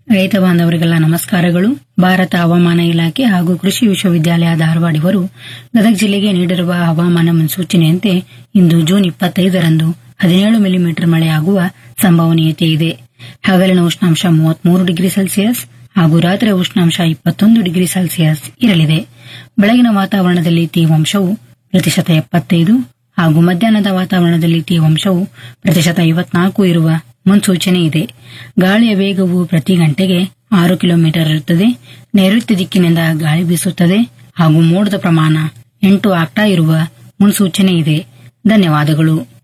ರೈತ ಬಾಂಧವರಿಗೆಲ್ಲ ನಮಸ್ಕಾರಗಳು ಭಾರತ ಹವಾಮಾನ ಇಲಾಖೆ ಹಾಗೂ ಕೃಷಿ ವಿಶ್ವವಿದ್ಯಾಲಯ ಧಾರವಾಡ ಇವರು ಗದಗ ಜಿಲ್ಲೆಗೆ ನೀಡಿರುವ ಹವಾಮಾನ ಮುನ್ಸೂಚನೆಯಂತೆ ಇಂದು ಜೂನ್ ಇಪ್ಪತ್ತೈದರಂದು ಹದಿನೇಳು ಮಿಲಿಮೀಟರ್ ಮಳೆಯಾಗುವ ಸಂಭವನೀಯತೆ ಇದೆ ಹಗಲಿನ ಉಷ್ಣಾಂಶ ಮೂವತ್ಮೂರು ಡಿಗ್ರಿ ಸೆಲ್ಸಿಯಸ್ ಹಾಗೂ ರಾತ್ರಿ ಉಷ್ಣಾಂಶ ಇಪ್ಪತ್ತೊಂದು ಡಿಗ್ರಿ ಸೆಲ್ಸಿಯಸ್ ಇರಲಿದೆ ಬೆಳಗಿನ ವಾತಾವರಣದಲ್ಲಿ ತೇವಾಂಶವು ಪ್ರತಿಶತ ಎಪ್ಪತ್ತೈದು ಹಾಗೂ ಮಧ್ಯಾಹ್ನದ ವಾತಾವರಣದಲ್ಲಿ ತೇವಾಂಶವು ಪ್ರತಿಶತ ಐವತ್ನಾಲ್ಕು ಇರುವ ಮುನ್ಸೂಚನೆ ಇದೆ ಗಾಳಿಯ ವೇಗವು ಪ್ರತಿ ಗಂಟೆಗೆ ಆರು ಕಿಲೋಮೀಟರ್ ಇರುತ್ತದೆ ನೈಋತ್ಯ ದಿಕ್ಕಿನಿಂದ ಗಾಳಿ ಬೀಸುತ್ತದೆ ಹಾಗೂ ಮೋಡದ ಪ್ರಮಾಣ ಎಂಟು ಆಗ್ತಾ ಇರುವ ಮುನ್ಸೂಚನೆ ಇದೆ ಧನ್ಯವಾದಗಳು